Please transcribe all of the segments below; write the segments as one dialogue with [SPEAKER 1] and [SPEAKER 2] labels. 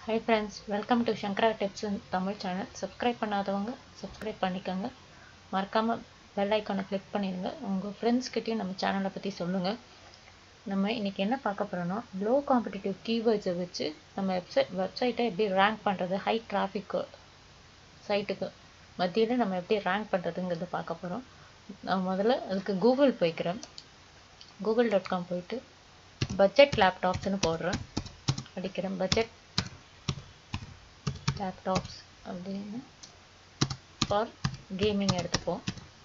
[SPEAKER 1] high friends welcome to Sankara tips in Tamil channel subscribe பண்ணாதவங்க subscribe பண்ணிக்கோங்க மறக்காமல் பெல் ஐக்கானை கிளிக் பண்ணிடுங்க உங்கள் ஃப்ரெண்ட்ஸ்கிட்டையும் நம்ம சேனலை பற்றி சொல்லுங்கள் நம்ம இன்றைக்கி என்ன பார்க்க போகிறோன்னா லோ காம்படிட்டிவ் கீவேர்ட்ஸை வச்சு நம்ம வெப்சைட் வெப்சைட்டை எப்படி ரேங்க் பண்ணுறது ஹை டிராஃபிக் சைட்டுக்கு மத்தியில் நம்ம எப்படி ரேங்க் பண்ணுறதுங்கிறத பார்க்க போகிறோம் நான் முதல்ல அதுக்கு கூகுள் போய்க்கிறேன் கூகுள் டாட் காம் போயிட்டு பட்ஜெட் லேப்டாப்ஸ்னு போடுறேன் அடிக்கிறேன் பட்ஜெட் லேப்டாப்ஸ் அப்படின்னு ஃபார் கேமிங் எடுத்துப்போம்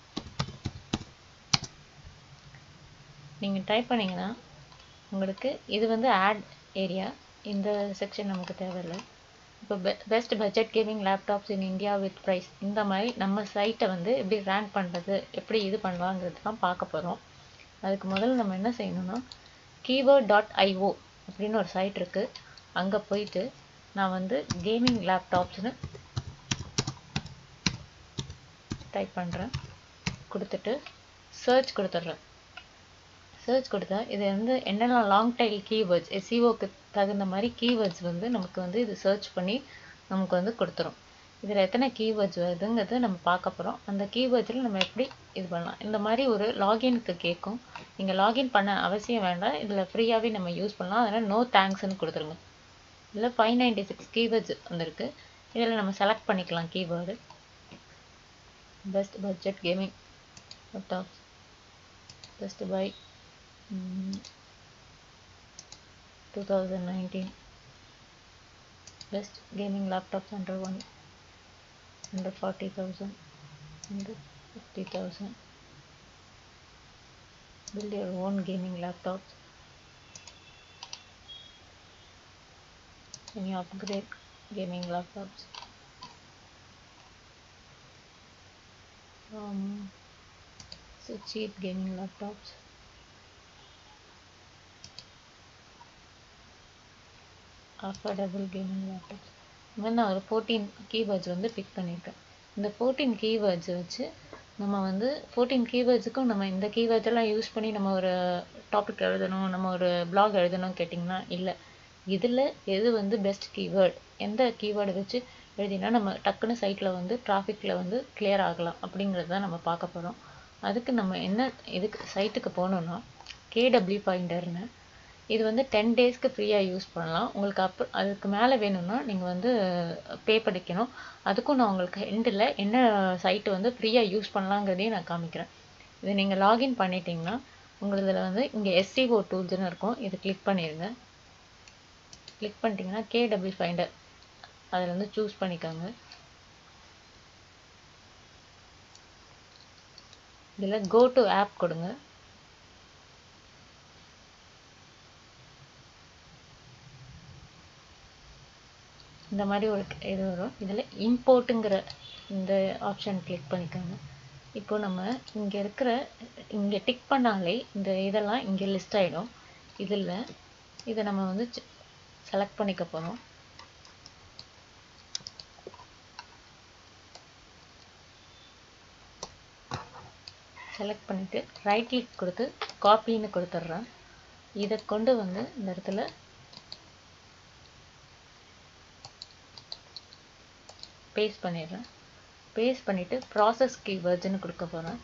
[SPEAKER 1] நீங்கள் டைப் பண்ணிங்கன்னா உங்களுக்கு இது வந்து ஆட் ஏரியா இந்த செக்ஷன் நமக்கு தேவையில்லை இப்போ பெ best budget gaming laptops in India with price இந்த மாதிரி நம்ம சைட்டை வந்து எப்படி ரேங்க் பண்ணுறது எப்படி இது பண்ணலாங்கிறது தான் பார்க்க போகிறோம் அதுக்கு முதல்ல நம்ம என்ன செய்யணும்னா கீவேர்ட் டாட் ஐஓ அப்படின்னு ஒரு சைட் இருக்குது அங்கே போயிட்டு நான் வந்து கேமிங் லேப்டாப்ஸ்னு டைப் பண்ணுறேன் கொடுத்துட்டு சர்ச் கொடுத்துட்றேன் சர்ச் கொடுத்தா இது வந்து என்னென்ன லாங் டைல் கீவேர்ட்ஸ் எஸ்சிஓக்கு தகுந்த மாதிரி கீவேர்ட்ஸ் வந்து நமக்கு வந்து இது சர்ச் பண்ணி நமக்கு வந்து கொடுத்துரும் இதில் எத்தனை கீவேர்ட்ஸ் வருதுங்கிறது நம்ம பார்க்க போகிறோம் அந்த கீவேர்ட்ஸில் நம்ம எப்படி இது பண்ணலாம் இந்த மாதிரி ஒரு லாகினுக்கு கேட்கும் நீங்கள் லாகின் பண்ண அவசியம் வேண்டாம் இதில் ஃப்ரீயாகவே நம்ம யூஸ் பண்ணலாம் அதனால் நோ தேங்க்ஸ்னு கொடுத்துருங்க இதில் ஃபைவ் நைன்டி சிக்ஸ் கீவேர்ட்ஸ் வந்திருக்கு இதில் நம்ம செலக்ட் பண்ணிக்கலாம் keyword best budget gaming laptops best by two thousand nineteen best gaming laptops under one under 40,000 under 50,000 build your own gaming laptops when you upgrade gaming laptops um, so cheap gaming laptops affordable gaming laptops இந்த நான் ஒரு fourteen keywords வந்து big பண்ணியிருக்கேன் இந்த fourteen keywords வச்சு நம்ம வந்து fourteen கீவேர்ட்ஸுக்கும் நம்ம இந்த கீவேர்ட்ஸ் எல்லாம் யூஸ் பண்ணி நம்ம ஒரு டாபிக் எழுதணும் நம்ம ஒரு பிளாக் எழுதணும் கேட்டிங்கன்னா இல்லை இதில் எது வந்து பெஸ்ட் கீவேர்ட் எந்த கீவேர்டு வச்சு எழுதினா நம்ம டக்குன்னு சைட்டில் வந்து டிராஃபிக்கில் வந்து கிளியர் ஆகலாம் அப்படிங்கிறது தான் நம்ம பார்க்க போகிறோம் அதுக்கு நம்ம என்ன இதுக்கு சைட்டுக்கு போகணுன்னா கேடபிள்யூ ஃபைண்டர்னு இது வந்து டென் டேஸ்க்கு ஃப்ரீயாக யூஸ் பண்ணலாம் உங்களுக்கு அப்போ அதுக்கு மேலே வேணும்னா நீங்கள் வந்து பே பண்ணிக்கணும் அதுக்கும் நான் உங்களுக்கு எண்டில் என்ன சைட்டு வந்து ஃப்ரீயாக யூஸ் பண்ணலாங்கிறதையும் நான் காமிக்கிறேன் இது நீங்கள் லாகின் பண்ணிட்டீங்கன்னா உங்களதில் வந்து இங்கே எஸ்சிஓ டூல்ஸ்னு இருக்கும் இது கிளிக் பண்ணிடுங்க கிளிக் பண்ணிட்டீங்கன்னா கேடபிள்யூ ஃபைண்டர் அதில் வந்து சூஸ் பண்ணிக்கோங்க இதில் கோ டு ஆப் கொடுங்க இந்த மாதிரி ஒரு இது வரும் இதில் இம்போர்ட்டுங்கிற இந்த ஆப்ஷன் கிளிக் பண்ணிக்கோங்க இப்போ நம்ம இங்கே இருக்கிற இங்கே டிக் பண்ணாலே இந்த இதெல்லாம் இங்கே லிஸ்ட் ஆகிடும் இதில் இதை நம்ம வந்து செலக்ட் பண்ணிக்க போகிறோம் செலக்ட் பண்ணிவிட்டு ரைட் கிளிக் கொடுத்து காப்பின்னு கொடுத்துட்றேன் இதை கொண்டு வந்து இந்த இடத்துல பேஸ்ட் பண்ணிடுறேன் பேஸ்ட் பண்ணிவிட்டு ப்ராசஸ் கீவேர்ட்ஸ்னு கொடுக்க போகிறேன்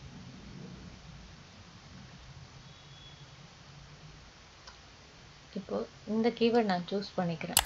[SPEAKER 1] இப்போது இந்த கீவேர்ட் நான் சூஸ் பண்ணிக்கிறேன்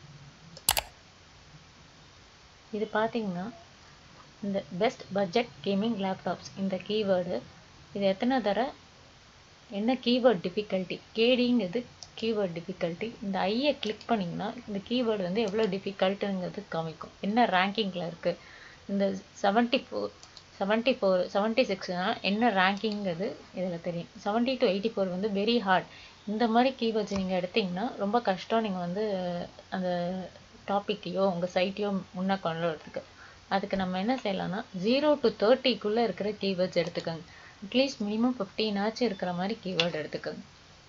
[SPEAKER 1] இது பார்த்தீங்கன்னா இந்த பெஸ்ட் பட்ஜெட் கேமிங் லேப்டாப்ஸ் இந்த கீவேர்டு இது எத்தனை தர என்ன கீவேர்ட் டிஃபிகல்ட்டி கேடிங்கிறது கீவேர்ட் டிஃபிகல்ட்டி இந்த ஐயை கிளிக் பண்ணிங்கன்னா இந்த கீவேர்டு வந்து எவ்வளோ டிஃபிகல்ட்டுங்கிறது காமிக்கும் என்ன ரேங்கிங்கில் இருக்குது இந்த seventy four seventy four seventy சிக்ஸ்னால் என்ன ரேங்கிங்கிறது இதில் தெரியும் செவன்ட்டி டு எயிட்டி ஃபோர் வந்து வெரி ஹார்ட் இந்த மாதிரி கீவேர்ட்ஸ் நீங்கள் எடுத்திங்கன்னா ரொம்ப கஷ்டம் நீங்கள் வந்து அந்த டாப்பிக்கையோ உங்கள் சைட்டையோ முன்னே கொண்டு வரதுக்கு அதுக்கு நம்ம என்ன செய்யலாம்னா ஜீரோ டு தேர்ட்டிக்குள்ளே இருக்கிற கீவேர்ட்ஸ் எடுத்துக்கோங்க அட்லீஸ்ட் மினிமம் ஃபிஃப்டீனாச்சும் இருக்கிற மாதிரி கீவேர்டு எடுத்துக்கோங்க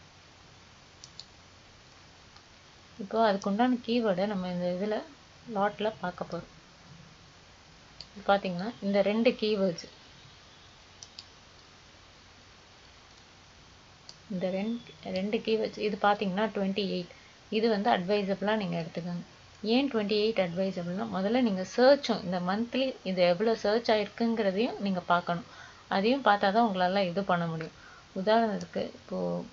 [SPEAKER 1] இப்போ அதுக்கு உண்டான கீவேர்டை நம்ம இந்த இதில் லாட்டில் பார்க்க போகிறோம் பார்த்தீங்கன்னா இந்த ரெண்டு கீவேர்ட்ஸ் இந்த ரெண்டு ரெண்டு கீவேர்ட்ஸ் இது பார்த்தீங்கன்னா டுவெண்ட்டி எயிட் இது வந்து அட்வைசபிளாக நீங்கள் எடுத்துக்கோங்க ஏன் டுவெண்ட்டி எயிட் அட்வைசபிள்னா முதல்ல நீங்கள் சர்ச்சும் இந்த மந்த்லி இது எவ்வளோ சர்ச் ஆயிருக்குங்கிறதையும் நீங்கள் பார்க்கணும் அதையும் பார்த்தா தான் உங்களால் இது பண்ண முடியும் உதாரணத்துக்கு இப்போது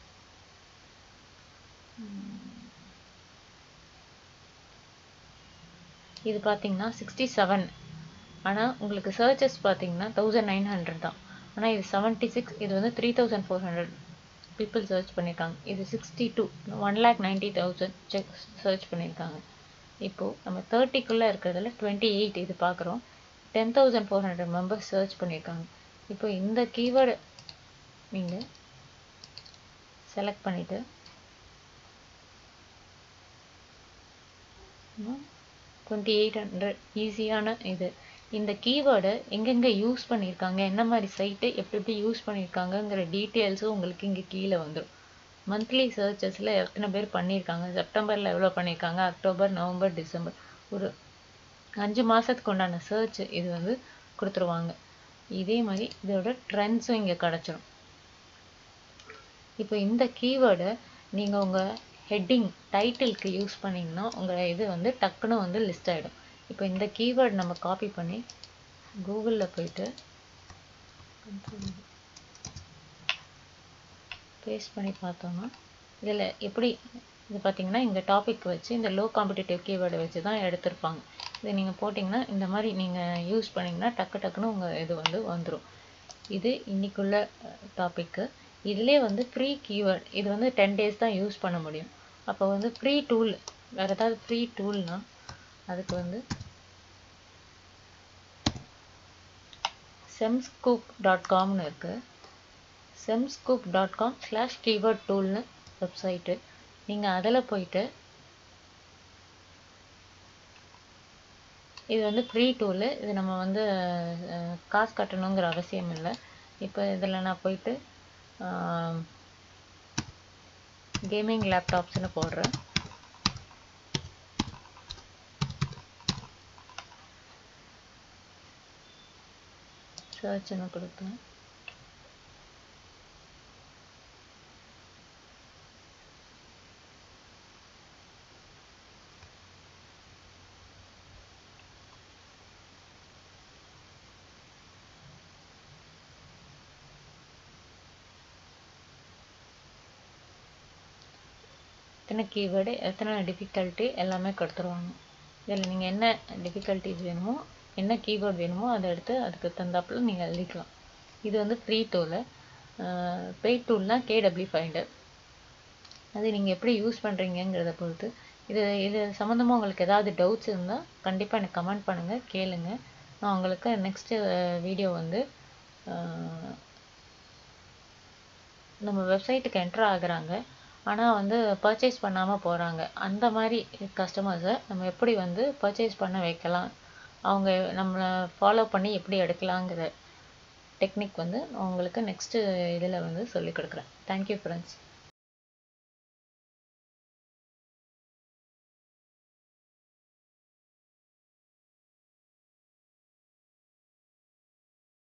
[SPEAKER 1] இது பார்த்தீங்கன்னா சிக்ஸ்டி செவன் ஆனால் உங்களுக்கு சர்ச்சஸ் பார்த்தீங்கன்னா தௌசண்ட் நைன் ஹண்ட்ரட் தான் ஆனால் இது செவன்ட்டி சிக்ஸ் இது வந்து three thousand four hundred people search பண்ணியிருக்காங்க இது sixty two one lakh ninety thousand check search பண்ணியிருக்காங்க இப்போது நம்ம தேர்ட்டிக்குள்ளே இருக்கிறதுல டுவெண்ட்டி எயிட் இது பார்க்குறோம் ten thousand four hundred members search பண்ணியிருக்காங்க இப்போ இந்த கீவேர்டு நீங்கள் செலக்ட் பண்ணிவிட்டு டுவெண்ட்டி எயிட் ஹண்ட்ரட் ஈஸியான இது இந்த கீவேர்டை எங்கெங்கே யூஸ் பண்ணியிருக்காங்க என்ன மாதிரி சைட்டு எப்படி எப்படி யூஸ் பண்ணியிருக்காங்கங்கிற டீட்டெயில்ஸும் உங்களுக்கு இங்கே கீழே வந்துடும் மந்த்லி சர்ச்சஸில் எத்தனை பேர் பண்ணியிருக்காங்க செப்டம்பரில் எவ்வளோ பண்ணியிருக்காங்க அக்டோபர் நவம்பர் டிசம்பர் ஒரு அஞ்சு மாதத்துக்கு உண்டான சர்ச் இது வந்து கொடுத்துருவாங்க இதே மாதிரி இதோட ட்ரெண்ட்ஸும் இங்கே கிடச்சிரும் இப்போ இந்த கீவேர்டை நீங்கள் உங்கள் ஹெட்டிங் டைட்டிலுக்கு யூஸ் பண்ணிங்கன்னா உங்கள் இது வந்து டக்குன்னு வந்து லிஸ்ட் ஆகிடும் இப்போ இந்த கீவேர்டு நம்ம காப்பி பண்ணி கூகுளில் போயிட்டு பேஸ்ட் பண்ணி பார்த்தோம்னா இதில் எப்படி இது பார்த்தீங்கன்னா இந்த டாபிக் வச்சு இந்த லோ காம்படிட்டிவ் கீவேர்டை வச்சு தான் எடுத்திருப்பாங்க இதை நீங்கள் போட்டிங்கன்னா இந்த மாதிரி நீங்கள் யூஸ் பண்ணிங்கன்னா டக்கு டக்குன்னு உங்கள் இது வந்து வந்துடும் இது இன்னைக்குள்ள டாப்பிக்கு இதிலே வந்து ஃப்ரீ கீவேர்ட் இது வந்து டென் டேஸ் தான் யூஸ் பண்ண முடியும் அப்போ வந்து ஃப்ரீ டூல் வேறு ஏதாவது ஃப்ரீ டூல்னால் அதுக்கு வந்து செம்ஸ்கூப் டாட் காம்னு இருக்குது Semscoop dot com slash keyword டூல்னு வெப்சைட்டு நீங்கள் அதில் போயிட்டு இது வந்து ஃப்ரீ டூலு இது நம்ம வந்து காசு கட்டணுங்கிற அவசியம் இல்லை இப்போ இதில் நான் போயிட்டு கேமிங் லேப்டாப்ஸ்னு போடுறேன் சர்ச்னு கொடுப்பேன் எத்தனை கீவேர்டு எத்தனை டிஃபிகல்ட்டி எல்லாமே கொடுத்துருவாங்க இதில் நீங்கள் என்ன டிஃபிகல்ட்டிஸ் வேணுமோ என்ன கீவேர்டு வேணுமோ அதை எடுத்து அதுக்கு தந்தாப்புல நீங்கள் எழுதிக்கலாம் இது வந்து ஃப்ரீ டூலு பெய்ட் டூல்னால் கேடபிள்யூ ஃபைண்டர் அது நீங்கள் எப்படி யூஸ் பண்ணுறீங்கிறத பொறுத்து இது இது சம்மந்தமாக உங்களுக்கு ஏதாவது டவுட்ஸ் இருந்தால் கண்டிப்பாக எனக்கு கமெண்ட் பண்ணுங்கள் கேளுங்க நான் உங்களுக்கு நெக்ஸ்ட்டு வீடியோ வந்து நம்ம வெப்சைட்டுக்கு என்ட்ரு ஆகுறாங்க ஆனால் வந்து பர்ச்சேஸ் பண்ணாமல் போகிறாங்க அந்த மாதிரி கஸ்டமர்ஸை நம்ம எப்படி வந்து பர்ச்சேஸ் பண்ண வைக்கலாம் அவங்க நம்மளை ஃபாலோ பண்ணி எப்படி எடுக்கலாங்கிற டெக்னிக் வந்து நான் உங்களுக்கு நெக்ஸ்ட்டு இதில் வந்து சொல்லிக் கொடுக்குறேன் தேங்க்யூ ஃப்ரெண்ட்ஸ்